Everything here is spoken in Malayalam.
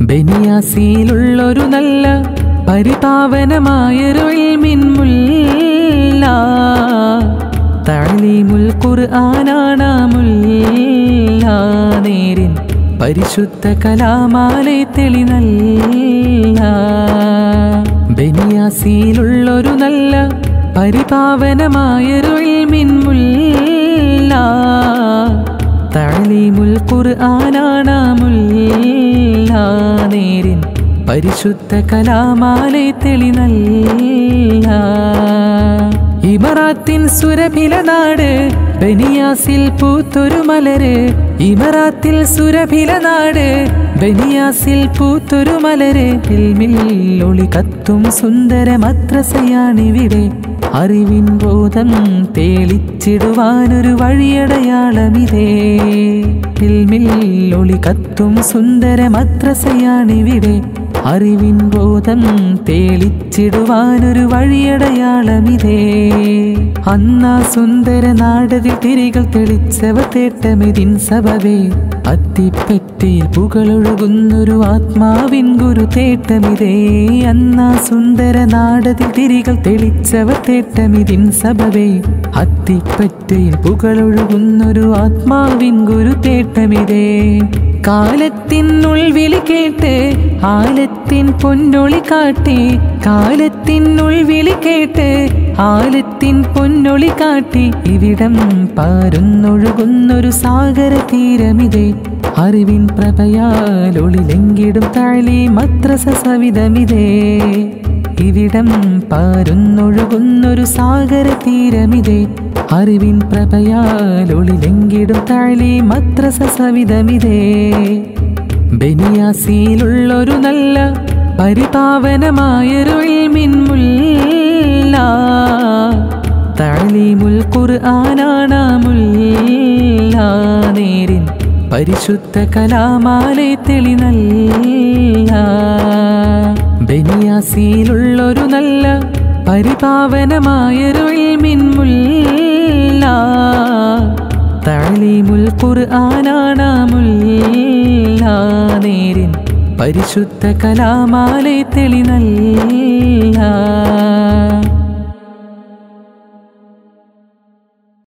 ബനിയാസിയിലുള്ളൊരു നല്ല പരിപാവനമായൊരു ഇൽമിൻമുല്ല തഴലീമുൽ ഖുർആനാണാമുല്ല നേരിൻ പരിശുദ്ധ കലാമാലെ തെളി നല്ല ബനിയാസിയിലുള്ളൊരു നല്ല പരിപാവനമായൊരു ഇൽമിൻമുല്ല തഴലീമുൽ ഖുർആനാണാമുല്ല നേരിൻ പരിശുദ്ധ കലാമാലെ തെളി നല്ല ഇമറാത്തിൻ സുരഭില നാട് ബനിയാസിൽ പൂത്തൊരു മലര് ഇമറാത്തിൽ സുരഭില നാട് ബനിയാസിൽ പൂത്തൊരു മലര് ഇൽമിൽ ഒളി കത്തും സുന്ദര മദ്രസയാണിവിടെ അറിവിൻ ബോധം തേളിച്ചിടുവാനൊരു വഴിയടയാളമിതേ ഇൽമിൽ ഒളി കത്തും സുന്ദര മദ്രസയാണിവിടെ അറിവിൻ ബോധം തേളിച്ചിടുവാനൊരു വഴിയടയാളമിതേ അന്നാ സുന്ദര നാടതിൽ തിരികൾ തെളിച്ചവ തേട്ടമിതിൻ സഭവേ അത്തിപ്പറ്റിയിൽ പുകളൊഴുകുന്നൊരു ആത്മാവിൻ ഗുരു തേട്ടമിതേ അന്നാ സുന്ദര നാടതിൽ തിരികൾ തെളിച്ചവ തേട്ടമിതിൻ സഭവേ അത്തിപ്പറ്റയിൽ പുകളൊഴുകുന്നൊരു ആത്മാവിൻ ഗുരു തേട്ടമിതേ കാലത്തിനുൾ വിളി കേട്ട് ആലത്തിൻ പൊന്നൊളി കാട്ടി കാലത്തിനുൾ വിളി കേട്ട് ആലത്തിൻ പൊന്നൊളി കാട്ടി ഇവിടം പാരുന്നൊഴുകുന്നൊരു സാഗര തീരമിതേ അറിവിൻ പ്രഭയാലൊളിലെങ്കിടും താഴി മദ്രസ സവിധമിതേ ഇവിടം പാരുന്നൊഴുകുന്നൊരു സാഗര തീരമിതേ അറിവിൻ പ്രഭയാലൊളിലെങ്കിടും താഴി മദ്രസ സവിധമിതേ ബനിയാസിയിലുള്ളൊരു നല്ല പരിപാവനമായൊരു ഇൽമിൻമുല്ല തഴലീമുൽ ഖുർആനാണാമുല്ല നേരിൻ പരിശുദ്ധ കലാമാലെ തെളി നല്ല ബനിയാസിയിലുള്ളൊരു നല്ല പരിപാവനമായൊരു ഇൽമിൻമുല്ല തഴലീമുൽ ഖുർആനാണാമുല്ല നേരിൻ പരിശുദ്ധ കലാമാലെ തെളി നല്ല